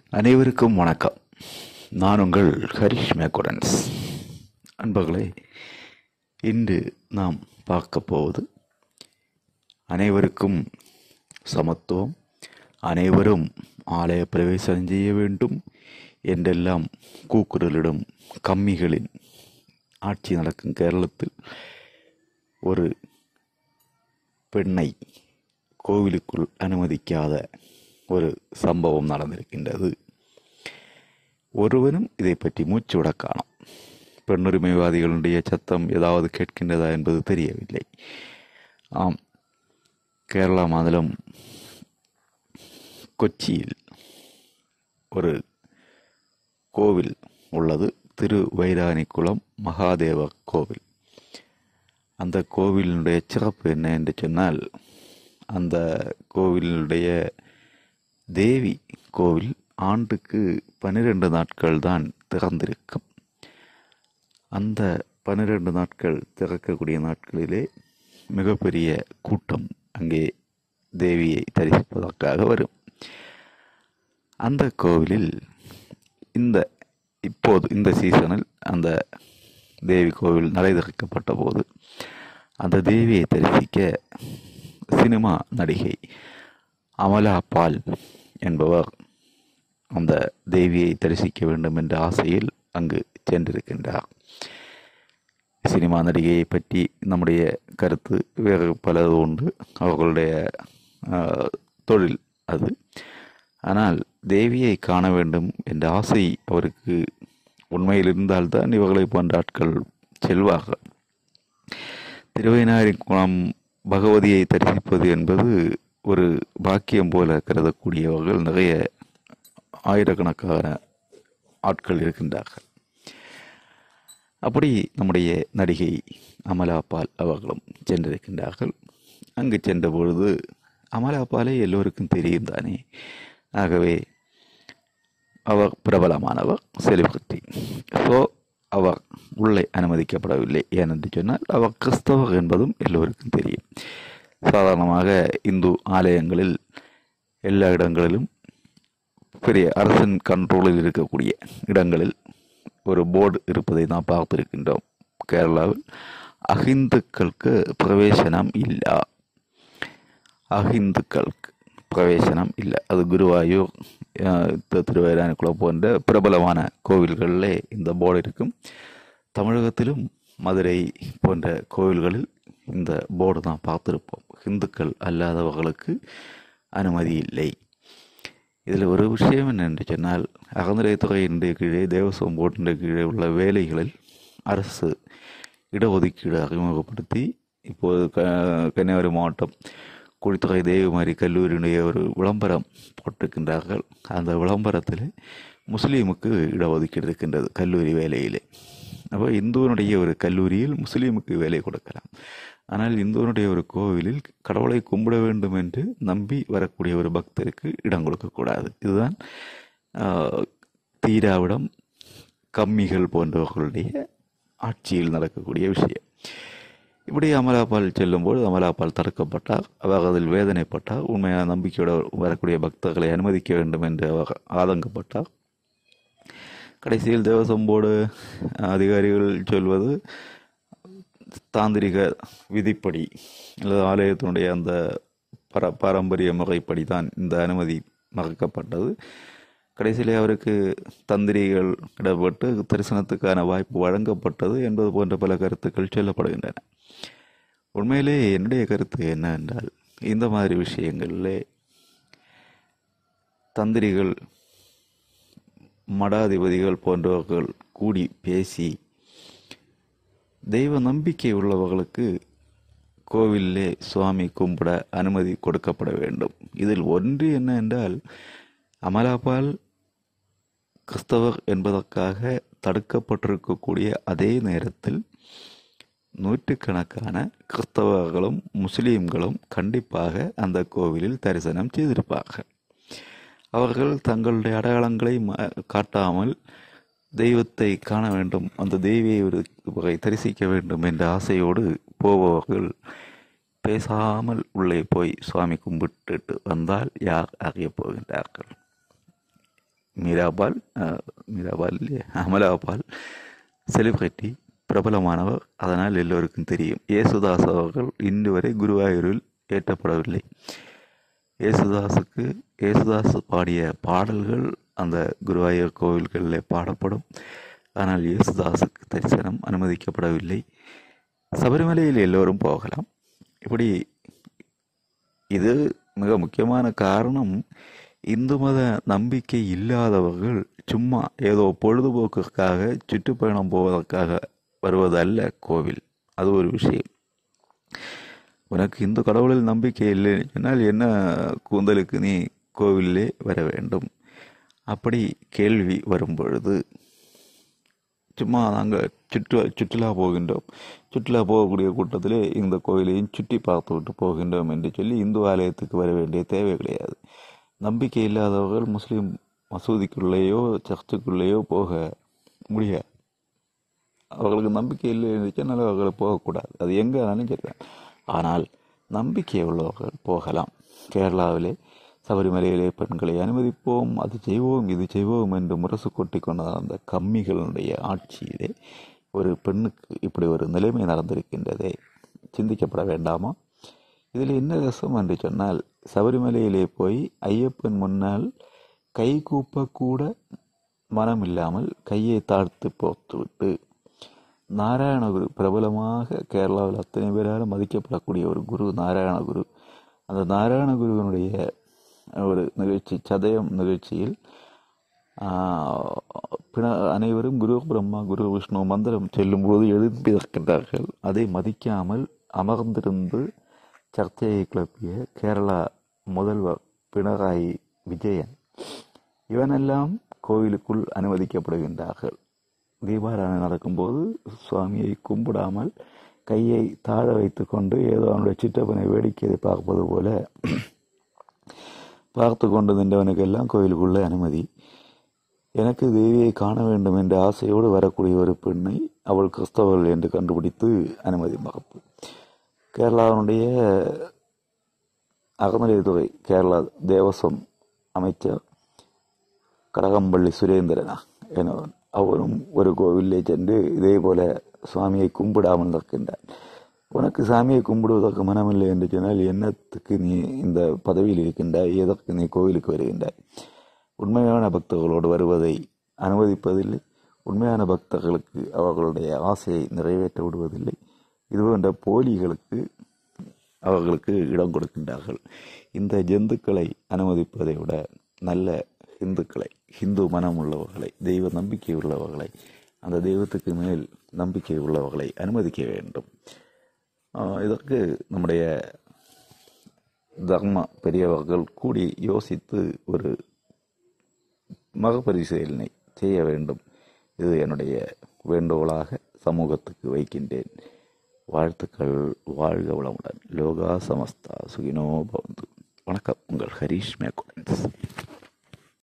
அனைவருக்கும் வணக்கம் நான் உங்கள் ஹரிஷ் மேக்குடன்ஸ் அன்பர்களே இன்று நாம் பார்க்க போவது அனைவருக்கும் சமத்துவம் அனைவரும் ஆலய பிரவேசம் செய்ய வேண்டும் என்றெல்லாம் கூக்குரலிடும் கம்மிகளின் ஆட்சி நடக்கும் கேரளத்தில் ஒரு பெண்ணை கோவிலுக்குள் அனுமதிக்காத ஒரு சம்பவம் நடந்திருக்கின்றது ஒருவனும் இதை பற்றி மூச்சு விட காணோம் பெண்ணுரிமைவாதிகளுடைய சத்தம் ஏதாவது கேட்கின்றதா என்பது தெரியவில்லை ஆம் கேரளா மாநிலம் கொச்சியில் ஒரு கோவில் உள்ளது திரு வைரானிக்குளம் மகாதேவ கோவில் அந்த கோவிலினுடைய சிறப்பு என்ன என்று சொன்னால் அந்த கோவிலுடைய தேவி கோவில் ஆண்டுக்கு பன்னிரெண்டு நாட்கள் தான் திறந்திருக்கும் அந்த பன்னிரெண்டு நாட்கள் திறக்கக்கூடிய நாட்களிலே மிகப்பெரிய கூட்டம் அங்கே தேவியை தரிசிப்பதற்காக வரும் அந்த கோவிலில் இந்த இப்போது இந்த சீசனில் அந்த தேவி கோவில் நடை திறக்கப்பட்ட போது அந்த தேவியை தரிசிக்க சினிமா நடிகை அமலா பால் என்பவர் அந்த தேவியை தரிசிக்க வேண்டும் என்ற ஆசையில் அங்கு சென்றிருக்கின்றார் சினிமா நடிகையை பற்றி நம்முடைய கருத்து வேறு பலது உண்டு அவர்களுடைய தொழில் அது ஆனால் தேவியை காண வேண்டும் என்ற ஆசை அவருக்கு உண்மையில் இருந்தால்தான் இவர்களை போன்ற ஆட்கள் செல்வார்கள் திருவைநாயரி குளம் பகவதியை தரிசிப்பது என்பது ஒரு பாக்கியம் போல கருதக்கூடியவர்கள் நிறைய ஆயிரக்கணக்கான ஆட்கள் இருக்கின்றார்கள் அப்படி நம்முடைய நடிகை அமலா பால் அவர்களும் சென்றிருக்கின்றார்கள் அங்கு சென்ற பொழுது அமலா பாலை எல்லோருக்கும் தெரியும் தானே ஆகவே அவர் பிரபலமானவர் செலிபிரிட்டி ஸோ அவர் உள்ளே அனுமதிக்கப்படவில்லை ஏனென்று சொன்னால் அவர் கிறிஸ்தவர் என்பதும் எல்லோருக்கும் தெரியும் சாதாரணமாக இந்து ஆலயங்களில் எல்லா இடங்களிலும் பெரிய அரசன் கண்ட்ரோலில் இருக்கக்கூடிய இடங்களில் ஒரு போர்டு இருப்பதை நாம் பார்த்திருக்கின்றோம் கேரளாவில் அஹிந்துக்களுக்கு பிரவேசனம் இல்லை அஹிந்துக்களுக்கு பிரவேசனம் இல்லை அது குருவாயூர் திருவேரானிக்குளம் போன்ற பிரபலமான கோவில்களிலே இந்த போர்டு இருக்கும் தமிழகத்திலும் மதுரை போன்ற கோவில்களில் இந்த போர்டு தான் பார்த்துருப்போம் இந்துக்கள் அல்லாதவர்களுக்கு அனுமதி இல்லை இதில் ஒரு விஷயம் என்னென்று சொன்னால் அறநிலையத்துறையினுடைய கீழே தேவஸ்வம் போர்டிൻ്റെ கீழே உள்ள வேலைகளில் அரசு இடஒதுக்கீடு அறிமுகப்படுத்தி இப்போது க கன்னியாகுமரி மாவட்டம் குழித்துறை தேவிமாரி கல்லூரியினுடைய ஒரு விளம்பரம் போட்டிருக்கின்றார்கள் அந்த விளம்பரத்தில் முஸ்லீமுக்கு இடஒதுக்கீடு இருக்கின்றது கல்லூரி வேலையிலே அப்போ இந்துவனுடைய ஒரு கல்லூரியில் முஸ்லீமுக்கு வேலை கொடுக்கலாம் ஆனால் இந்துவனுடைய ஒரு கோவிலில் கடவுளை கும்பிட வேண்டும் என்று நம்பி வரக்கூடிய ஒரு பக்தருக்கு இடம் கொடுக்கக்கூடாது இதுதான் தீராவிடம் கம்மிகள் போன்றவர்களுடைய ஆட்சியில் நடக்கக்கூடிய விஷயம் இப்படி அமலாபால் செல்லும்போது அமலாபால் தடுக்கப்பட்டார் அவர் அதில் வேதனைப்பட்டார் உண்மையான நம்பிக்கையோடு வரக்கூடிய பக்தர்களை அனுமதிக்க வேண்டும் என்று அவர் ஆதங்கப்பட்டார் கடைசியில் தேவசம்போடு அதிகாரிகள் சொல்வது தாந்திரிக விதிப்படி அல்லது ஆலயத்தினுடைய அந்த பர பாரம்பரிய முறைப்படி தான் இந்த அனுமதி மறுக்கப்பட்டது கடைசியிலே அவருக்கு தந்திரிகள் இடப்பட்டு தரிசனத்துக்கான வாய்ப்பு வழங்கப்பட்டது என்பது போன்ற பல கருத்துக்கள் சொல்லப்படுகின்றன உண்மையிலே என்னுடைய கருத்து என்னவென்றால் இந்த மாதிரி விஷயங்களில் தந்திரிகள் மடாதிபதிகள் போன்றவர்கள் கூடி பேசி தெய்வ நம்பிக்கை உள்ளவர்களுக்கு கோவிலே சுவாமி கும்பிட அனுமதி கொடுக்கப்பட வேண்டும் இதில் ஒன்று என்ன என்றால் அமலாபால் கிறிஸ்தவர் என்பதற்காக தடுக்கப்பட்டிருக்கக்கூடிய அதே நேரத்தில் நூற்றுக்கணக்கான கிறிஸ்தவர்களும் முஸ்லீம்களும் கண்டிப்பாக அந்த கோவிலில் தரிசனம் செய்திருப்பார்கள் அவர்கள் தங்களுடைய அடையாளங்களை காட்டாமல் தெய்வத்தை காண வேண்டும் அந்த தெய்வியை ஒரு வகை தரிசிக்க வேண்டும் என்ற ஆசையோடு போபவர்கள் பேசாமல் உள்ளே போய் சுவாமி கும்பிட்டுட்டு வந்தால் யார் அறியப் போகின்றார்கள் மீராபால் அஹ், மீராபால் இல்லையே அமலாபால் செலிபிரிட்டி பிரபலமானவர் அதனால் எல்லோருக்கும் தெரியும் இயேசுதாஸ் அவர்கள் இன்று வரை குருவாயூரில் ஏற்றப்படவில்லை இயேசுதாஸுக்கு இயேசுதாஸ் பாடிய பாடல்கள் அந்த குருவாயூர் கோவில்களில் பாடப்படும் ஆனால் இயேசுதாஸுக்கு தரிசனம் அனுமதிக்கப்படவில்லை சபரிமலையில் எல்லோரும் போகலாம் இப்படி இது மிக முக்கியமான காரணம் இந்து மத நம்பிக்கை இல்லாதவர்கள் சும்மா ஏதோ பொழுதுபோக்குக்காக சுற்றுப்பயணம் போவதற்காக வருவதல்ல கோவில் அது ஒரு விஷயம் உனக்கு இந்து கடவுளில் நம்பிக்கை இல்லைன்னு சொன்னால் என்ன கூந்தலுக்கு நீ கோவிலே வர வேண்டும் அப்படி கேள்வி வரும் பொழுது சும்மா நாங்கள் சுற்று சுற்றுலா போகின்றோம் சுற்றுலா போகக்கூடிய கூட்டத்திலே இந்த கோவிலையும் சுற்றி பார்த்து விட்டு போகின்றோம் என்று சொல்லி இந்து ஆலயத்துக்கு வர வேண்டிய தேவை கிடையாது நம்பிக்கை இல்லாதவர்கள் முஸ்லீம் மசூதிக்குள்ளேயோ சர்ச்சுக்குள்ளேயோ போக முடியாது அவர்களுக்கு நம்பிக்கை இல்லை என்று சொன்னால் அவர்கள் போகக்கூடாது அது எங்கே ஆனாலும் சரிதான் ஆனால் நம்பிக்கை உள்ளவர்கள் போகலாம் கேரளாவிலே சபரிமலையிலே பெண்களை அனுமதிப்போம் அது செய்வோம் இது செய்வோம் என்று முரசு கொட்டி கொண்ட அந்த கம்மிகளுடைய ஆட்சியிலே ஒரு பெண்ணுக்கு இப்படி ஒரு நிலைமை நடந்திருக்கின்றதே சிந்திக்கப்பட வேண்டாமா இதில் என்ன ரசம் என்று சொன்னால் சபரிமலையிலே போய் ஐயப்பன் முன்னால் கை கூப்பக்கூட மனம் இல்லாமல் கையை தாழ்த்து போத்துவிட்டு நாராயணகுரு பிரபலமாக கேரளாவில் அத்தனை பேரால் மதிக்கப்படக்கூடிய ஒரு குரு நாராயணகுரு அந்த நாராயணகுருவினுடைய ஒரு நிகழ்ச்சி சதயம் நிகழ்ச்சியில் ஆஹ், பிண அனைவரும் குரு பிரம்மா குரு விஷ்ணு மந்திரம் செல்லும்போது எழுப்பி இருக்கின்றார்கள் அதை மதிக்காமல் அமர்ந்திருந்து சர்ச்சையை கிளப்பிய கேரளா முதல்வர் பினராயி விஜயன் இவனெல்லாம் கோவிலுக்குள் அனுமதிக்கப்படுகின்றார்கள் தீபாராதனை நடக்கும்போது சுவாமியை கும்பிடாமல் கையை தாழ வைத்துக்கொண்டு ஏதோ அவனுடைய சிற்றப்பனை வேடிக்கையை பார்ப்பது போல பார்த்து கொண்டு நின்றவனுக்கெல்லாம் கோயிலுக்குள்ளே அனுமதி எனக்கு தேவியை காண வேண்டும் என்ற ஆசையோடு வரக்கூடிய ஒரு பெண்ணை அவள் கிறிஸ்தவர்கள் என்று கண்டுபிடித்து அனுமதி மகப்பு கேரளாவினுடைய அறநிலையத்துறை கேரளா தேவஸ்வம் அமைச்சர் கடகம்பள்ளி சுரேந்திரனா எனவன் அவரும் ஒரு கோவிலே சென்று இதே போல சுவாமியை கும்பிடாமல் இருக்கின்றார் உனக்கு சாமியை கும்பிடுவதற்கு மனமில்லை என்று சொன்னால் என்னத்துக்கு நீ இந்த பதவியில் இருக்கின்றாய் எதற்கு நீ கோவிலுக்கு வருகின்றாய் உண்மையான பக்தர்களோடு வருவதை அனுமதிப்பதில்லை உண்மையான பக்தர்களுக்கு அவர்களுடைய ஆசையை நிறைவேற்ற விடுவதில்லை இது போன்ற போலிகளுக்கு அவர்களுக்கு இடம் கொடுக்கின்றார்கள் இந்த ஜந்துக்களை அனுமதிப்பதை விட நல்ல இந்துக்களை ஹிந்து மனம் உள்ளவர்களை தெய்வ நம்பிக்கை உள்ளவர்களை அந்த தெய்வத்துக்கு மேல் நம்பிக்கை உள்ளவர்களை அனுமதிக்க வேண்டும் ஆஹ் இதற்கு நம்முடைய தர்ம பெரியவர்கள் கூடி யோசித்து ஒரு மகபரிசீலனை செய்ய வேண்டும் இது என்னுடைய வேண்டுகோளாக சமூகத்துக்கு வைக்கின்றேன் வாழ்த்துக்கள் வாழ்க வளமுடன் லோகா சமஸ்தா சுகினோ பவந்து வணக்கம் உங்கள் ஹரீஷ் மேக்கோடன்ஸ்